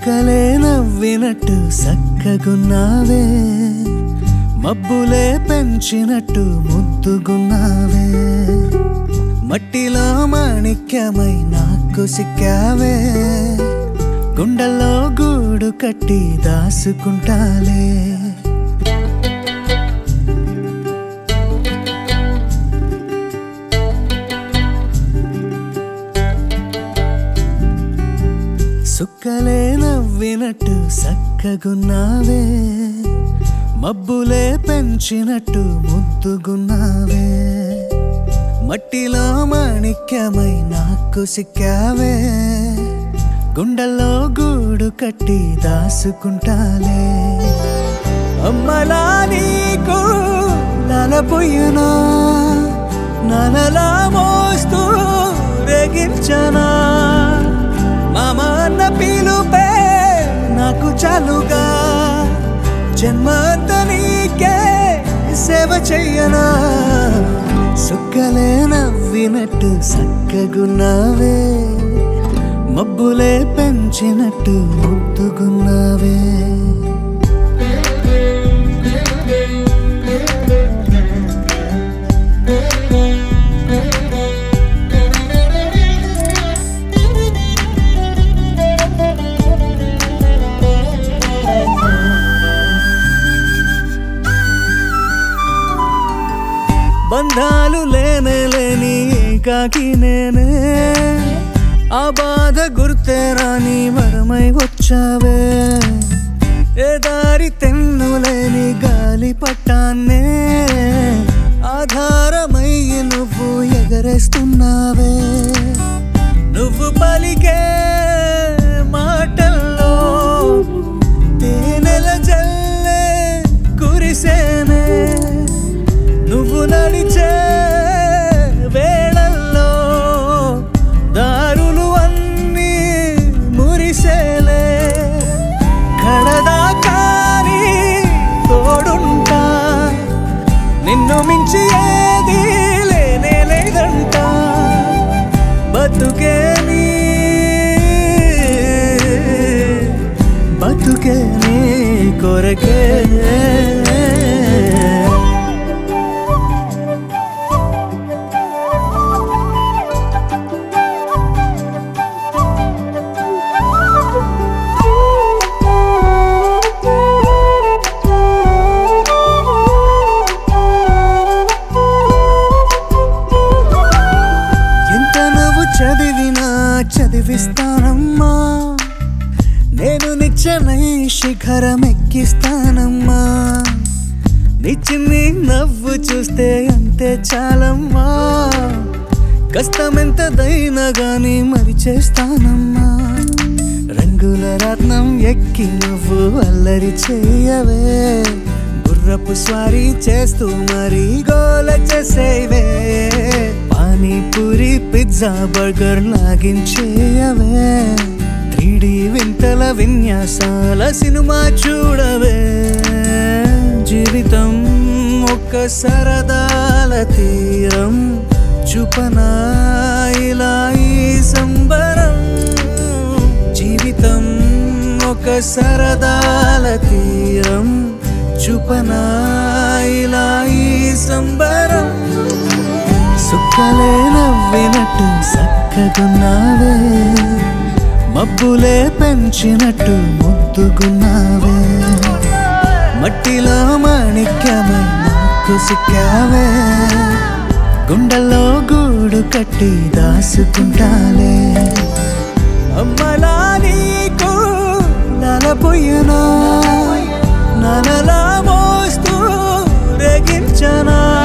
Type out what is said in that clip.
సుక్కలే నవ్వినట్టు సక్కగున్నావే మబ్బులే పెంచినట్టు ముద్దుగున్నావే మట్టిలో మాణిక్యమై నాకు సిక్కావే గుండెల్లో గూడు కట్టి దాసుకుంటాలే సుక్కలే నవ్వినట్టు సక్కగున్నావే మబ్బులే పెంచినట్టు ముద్దుగున్నావే మట్టిలో మాణిక్యమై నాకు సిక్కావే గుండెల్లో గూడు కట్టి దాసుకుంటాలే అమ్మలా నీకు నలపోయినా ననలా మోస్తూ రేగించనా మామ అన్న పిలుపే నాకు చాలుగా జన్మంత నీకే సేవ చెయ్యనా సుక్కలే నవ్వినట్టు సక్కగున్నావే మబ్బులే పెంచినట్టు ముద్దుగున్నావే బంధాలు లేనే లేని ఏకాకి నేనే ఆ బాధ గుర్తే రాని వరమై వచ్చావే ఏ దారి తెన్ను లేని గాలి పట్టాన్నే ఆధారమయ్యి నువ్వు ఎగరేస్తున్నావే నువ్వు పలికే మాటల్లో తేనెల జల్లే కురిసేనే నువ్వు నడిచే వేళల్లో దారులు అన్నీ మురిసేలే కడదాకాని తోడుంటా నిన్ను మించి ఏది లేనే లేదంట బతుకే నీ బతుకే నీ కొరకే ఎంత నువ్వు చదివినా చదివిస్తానమ్మా నేను నిచ్చనై శిఖరం ఎక్కిస్తానమ్మా నిచ్చిని నవ్వు చూస్తే అంతే చాలమ్మా కష్టమెంతదైనా గాని మరి చేస్తానమ్మా రంగుల రత్నం ఎక్కి నువ్వు అల్లరి చేయవే గుర్రపు స్వారీ చేస్తూ మరి గోల చేసేవే పానీపూరి పిజ్జా బర్గర్ లాగించేయవే త్రీడి వింతల విన్యాసాల సినిమా చూడవే జీవితం ఒక్క సరదాల తీరం చూపనా ఇలా ఈ సంబరం జీవితం ఒక సరదాల తీరం చూపనా ఇలా ఈ సంబరం సుక్కలే నవ్వినట్టు సక్కగున్నావే మబ్బులే పెంచినట్టు ముద్దుగున్నావే మట్టిలో మాణిక్యమై నాకు సిక్కావే గుండెల్లో గూడు కట్టి దాసుకుంటాలే అమ్మలా నీకు నలపోయినా ననలా మోస్తూ రేగించనా